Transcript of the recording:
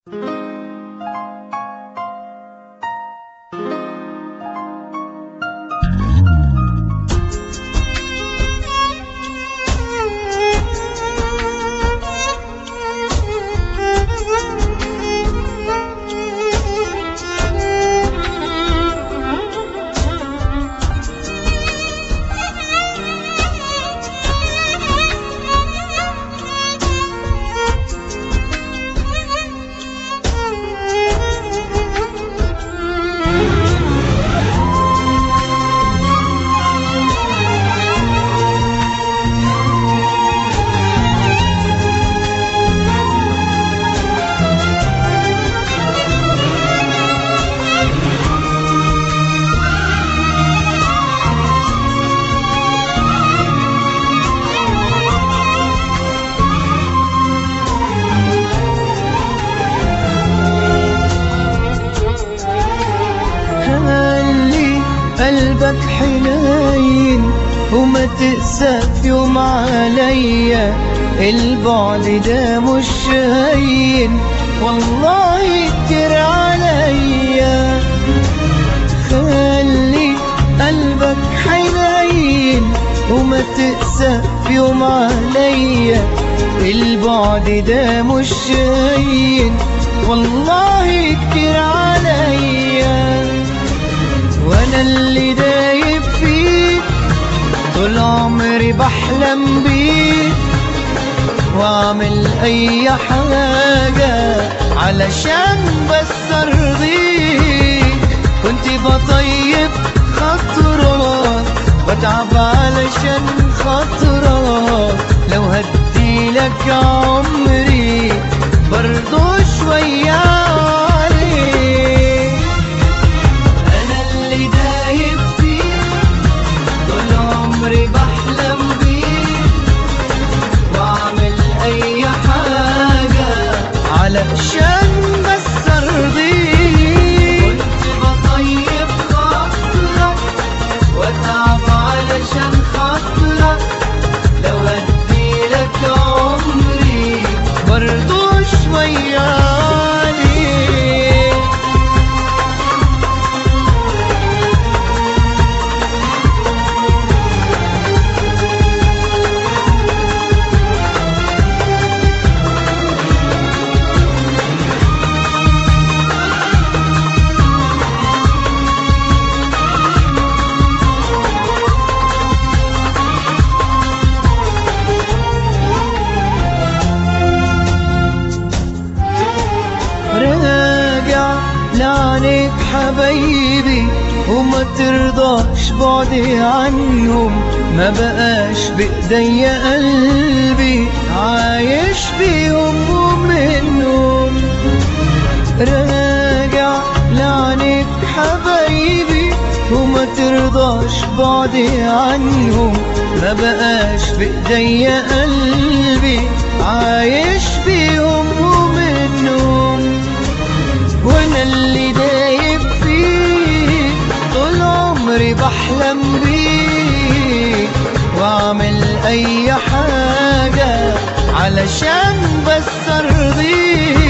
خلي قلبك حنين وما تقسى في يوم عليا البعد ده مش هين والله كتير عليا خلي قلبك حنين وما تقسى في يوم عليا البعد ده مش هين والله كتير عليا وانا اللي دايب فيك طول عمري بحلم بيك واعمل اي حاجة علشان بس ارضيك كنت بطيب خاطرك بتعب علشان خاطرك لو هديلك عمري برضو شوية عليك انا اللي دايب فيك طول عمري بحلم بيك واعمل اي حاجة علشان بس ارضيك كنت بطيب خاطرك واتعب علشان خاطرك لو اديلك عمري برضو شوية عليك راجع لعنك حبايبي وما ترضاش بعدي عنهم ما بقاش بإيديا قلبي عايش بيهم ومنهم راجع لعنك حبايبي وما ترضاش بعدي عنهم ما بقاش بإيديا قلبي عايش بيهم ومنهم وانا اللي دايب فيك طول عمري بحلم بيك واعمل اي حاجة علشان بس ارضيك